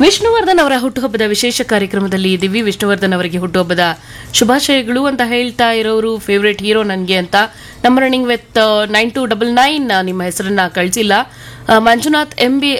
ವಿಷ್ಣುವರ್ಧನ್ ಅವರ ಹುಟ್ಟುಹಬ್ಬದ ವಿಶೇಷ ಕಾರ್ಯಕ್ರಮದಲ್ಲಿ ಇದ್ದೀವಿ ವಿಷ್ಣುವರ್ಧನ್ ಅವರಿಗೆ ಹುಟ್ಟುಹಬ್ಬದ ಶುಭಾಶಯಗಳು ಅಂತ ಹೇಳ್ತಾ ಇರೋರು ಫೇವ್ರೆಟ್ ಹೀರೋ ನನಗೆ ಅಂತ ನಮ್ಮ running with nine two double nine ನಿಮ್ಮ ಹೆಸರನ್ನ ಕಳಿಸಿಲ್ಲ Manjunath M B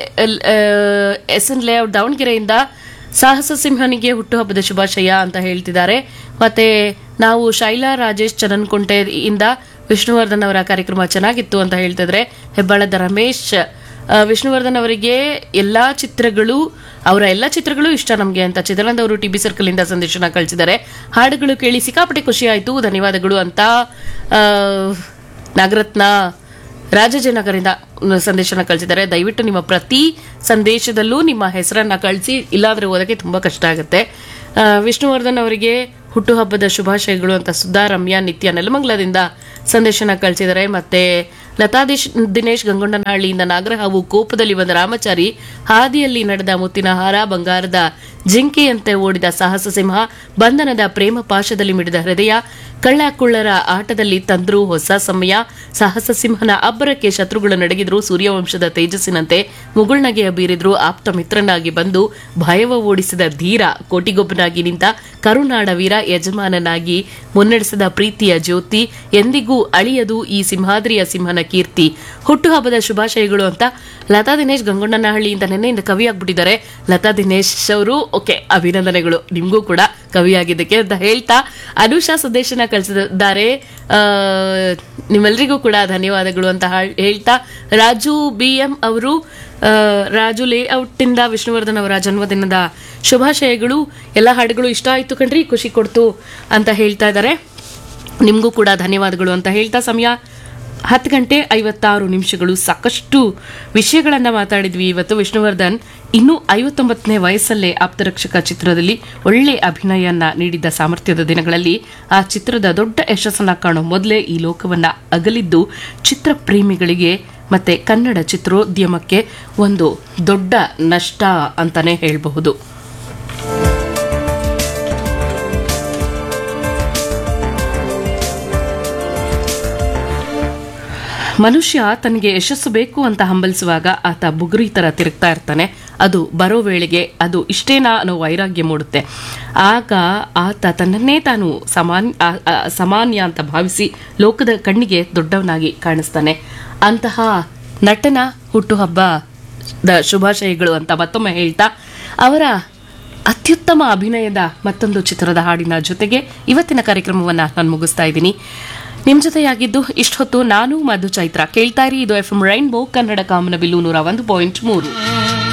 S N layout ದಾವಣಗೆರೆಯಿಂದ ಸಾಹಸ ಸಿಂಹನಿಗೆ ಹುಟ್ಟುಹಬ್ಬದ ಶುಭಾಶಯ ಅಂತ ಹೇಳ್ತಿದ್ದಾರೆ ಮತ್ತೆ ನಾವು ಶೈಲಾ ರಾಜೇಶ್ ಚನನ್ಕುಂಟೆ ಇಂದ ವಿಷ್ಣುವರ್ಧನ್ ಅವರ ಕಾರ್ಯಕ್ರಮ ಚೆನ್ನಾಗಿತ್ತು ಅಂತ ಹೇಳ್ತಿದ್ರೆ ಹೆಬ್ಬಾಳದ ರಮೇಶ್ ಆ, ವಿಷ್ಣುವರ್ಧನ್ ಅವರಿಗೆ ಎಲ್ಲಾ ಚಿತ್ರಗಳು ಅವರ ಎಲ್ಲ ಚಿತ್ರಗಳು ಇಷ್ಟ ನಮಗೆ ಅಂತ ಚಿದಾನಂದ ಅವರು ಟಿ ಬಿ ಸರ್ಕಲ್ ಇಂದ ಸಂದೇಶನ ಕಳಿಸಿದ್ದಾರೆ ಹಾಡುಗಳು ಕೇಳಿ ಸಿಕ್ಕಾಪಟ್ಟೆ ಖುಷಿ ಆಯ್ತು ಧನ್ಯವಾದಗಳು ಅಂತ ಆ, ನಾಗರತ್ನ ರಾಜಾಜಿನಗರಿಂದ ಸಂದೇಶನ ಕಳಿಸಿದ್ದಾರೆ ದಯವಿಟ್ಟು ನಿಮ್ಮ ಪ್ರತಿ ಸಂದೇಶದಲ್ಲೂ ನಿಮ್ಮ ಹೆಸರನ್ನ ಕಳಿಸಿ ಇಲ್ಲಾಂದ್ರೆ ಓದಕ್ಕೆ ತುಂಬಾ ಕಷ್ಟ ಆಗುತ್ತೆ ಆ, ವಿಷ್ಣುವರ್ಧನ್ ಅವರಿಗೆ ಹುಟ್ಟುಹಬ್ಬದ ಶುಭಾಶಯಗಳು ಅಂತ ಸುಧಾ ರಮ್ಯಾ ನಿತ್ಯ ನೆಲಮಂಗಲದಿಂದ ಸಂದೇಶನ ಕಳಿಸಿದ್ದಾರೆ ಮತ್ತೆ ಲತಾ ದಿಶ್ ದಿನೇಶ್ ಗಂಗೊಂಡನಹಳ್ಳಿಯಿಂದ ನಾಗರಹಾವು ಕೋಪದಲ್ಲಿ ಬಂದ ರಾಮಚಾರಿ ಹಾದಿಯಲ್ಲಿ ನಡೆದ ಮುತ್ತಿನ ಹಾರ ಬಂಗಾರದ ಜಿಂಕೆಯಂತೆ ಓಡಿದ ಸಾಹಸ ಸಿಂಹ ಬಂಧನದ ಪ್ರೇಮ ಪಾಶದಲ್ಲಿ ಮಿಡಿದ ಹೃದಯ ಕಳ್ಳ ಕುಳ್ಳರ ಆಟದಲ್ಲಿ ತಂದ್ರು ಹೊಸ ಸಮಯ ಸಾಹಸ ಸಿಂಹನ ಅಬ್ಬರಕ್ಕೆ ಶತ್ರುಗಳು ನಡಗಿದ್ರು ಸೂರ್ಯವಂಶದ ತೇಜಸ್ಸಿನಂತೆ ಮುಗುಳ್ನಗೆಯ ಬೀರಿದ್ರು ಆಪ್ತ ಮಿತ್ರನಾಗಿ ಬಂದು ಭಯವ ಓಡಿಸಿದ ಧೀರ ಕೋಟಿಗೊಬ್ಬನಾಗಿ ನಿಂತ ಕರುನಾಡ ವೀರ ಯಜಮಾನನಾಗಿ ಮುನ್ನಡೆಸಿದ ಪ್ರೀತಿಯ ಜ್ಯೋತಿ ಎಂದಿಗೂ ಅಳಿಯದು ಈ ಸಿಂಹಾದ್ರಿಯ ಸಿಂಹನ ಕೀರ್ತಿ ಹುಟ್ಟುಹಬ್ಬದ ಶುಭಾಶಯಗಳು ಅಂತ ಲತಾ ದಿನೇಶ್ ಗಂಗೊಂಡನಹಳ್ಳಿಯಿಂದ ನಿನ್ನೆಯಿಂದ ಕವಿ ಆಗ್ಬಿಟ್ಟಿದ್ದಾರೆ ಲತಾ ದಿನೇಶ್ ಅವರು ಓಕೆ ಅಭಿನಂದನೆಗಳು ನಿಮಗೂ ಕೂಡ ಕವಿಯಾಗಿದ್ದಕ್ಕೆ ಅಂತ ಹೇಳ್ತಾ ಅನುಷಾ ಸಂದೇಶನ ಕಳಿಸಿದ್ದಾರೆ ಆ, ನಿಮ್ಮೆಲ್ಲರಿಗೂ ಕೂಡ ಧನ್ಯವಾದಗಳು ಅಂತ ಹಾಳ್- ಹೇಳ್ತಾ ರಾಜು ಬಿ ಎಂ ಅವರು ಆ, ರಾಜು ಲೇಔಟ್ ಇಂದ ವಿಷ್ಣುವರ್ಧನ್ ಅವರ ಜನ್ಮದಿನದ ಶುಭಾಶಯಗಳು ಎಲ್ಲ ಹಾಡುಗಳು ಇಷ್ಟ ಆಯ್ತು ಕಣ್ರಿ ಖುಷಿ ಕೊಡ್ತು ಅಂತ ಹೇಳ್ತಾ ಇದ್ದಾರೆ ನಿಮಗೂ ಕೂಡ ಧನ್ಯವಾದಗಳು ಅಂತ ಹೇಳ್ತಾ ಸಮಯ ಹತ್ತು ಗಂಟೆ ಐವತ್ತಾರು ನಿಮಿಷಗಳು ಸಾಕಷ್ಟು ವಿಷಯಗಳನ್ನ ಮಾತಾಡಿದ್ವಿ ಇವತ್ತು ವಿಷ್ಣುವರ್ಧನ್ ಇನ್ನೂ ಐವತ್ತೊಂಬತ್ತನೇ ವಯಸ್ಸಲ್ಲೇ ಆಪ್ತರಕ್ಷಕ ಚಿತ್ರದಲ್ಲಿ ಒಳ್ಳೆ ಅಭಿನಯನ ನೀಡಿದ್ದ ಸಾಮರ್ಥ್ಯದ ದಿನಗಳಲ್ಲಿ ಆ ಚಿತ್ರದ ದೊಡ್ಡ ಯಶಸ್ಸನ್ನ ಕಾಣೋ ಮೊದಲೇ ಈ ಲೋಕವನ್ನ ಅಗಲಿದ್ದು ಚಿತ್ರ ಪ್ರೇಮಿಗಳಿಗೆ ಮತ್ತೆ ಕನ್ನಡ ಚಿತ್ರೋದ್ಯಮಕ್ಕೆ ಒಂದು ದೊಡ್ಡ ನಷ್ಟ ಅಂತಾನೆ ಹೇಳಬಹುದು ಮನುಷ್ಯ ತನಗೆ ಯಶಸ್ಸು ಬೇಕು ಅಂತ ಹಂಬಲಿಸುವಾಗ ಆತ ಬುಗುರಿ ತರ ತಿರುಗ್ತಾ ಇರ್ತಾನೆ ಅದು ಬರೋ ವೇಳೆಗೆ ಅದು ಇಷ್ಟೇನಾ ಅನ್ನೋ ವೈರಾಗ್ಯ ಮೂಡುತ್ತೆ ಆಗ ಆತ ತನ್ನನ್ನೇ ತಾನು ಸಮಾನ್ ಆ- ಆ- ಸಾಮಾನ್ಯ ಅಂತ ಭಾವಿಸಿ ಲೋಕದ ಕಣ್ಣಿಗೆ ದೊಡ್ಡವನಾಗಿ ಕಾಣಿಸ್ತಾನೆ ಅಂತಹ ನಟನ ಹುಟ್ಟುಹಬ್ಬದ ಶುಭಾಶಯಗಳು ಅಂತ ಮತ್ತೊಮ್ಮೆ ಹೇಳ್ತಾ ಅವರ ಅತ್ಯುತ್ತಮ ಅಭಿನಯದ ಮತ್ತೊಂದು ಚಿತ್ರದ ಹಾಡಿನ ಜೊತೆಗೆ ಇವತ್ತಿನ ಕಾರ್ಯಕ್ರಮವನ್ನ ನಾನು ಮುಗಿಸ್ತಾ ಇದ್ದೀನಿ ನಿಮ್ ಜೊತೆಯಾಗಿದ್ದು ಇಷ್ಟೊತ್ತು ನಾನು ಮಧು ಚೈತ್ರ ಕೇಳ್ತಾ ಇರಿ ಇದು ಎಫ್ ಎಂ ರೈನ್ಬೋ ಕನ್ನಡ ಕಾಮನಬಿಲ್ಲು ನೂರ ಒಂದು ಪಾಯಿಂಟ್ ಮೂರು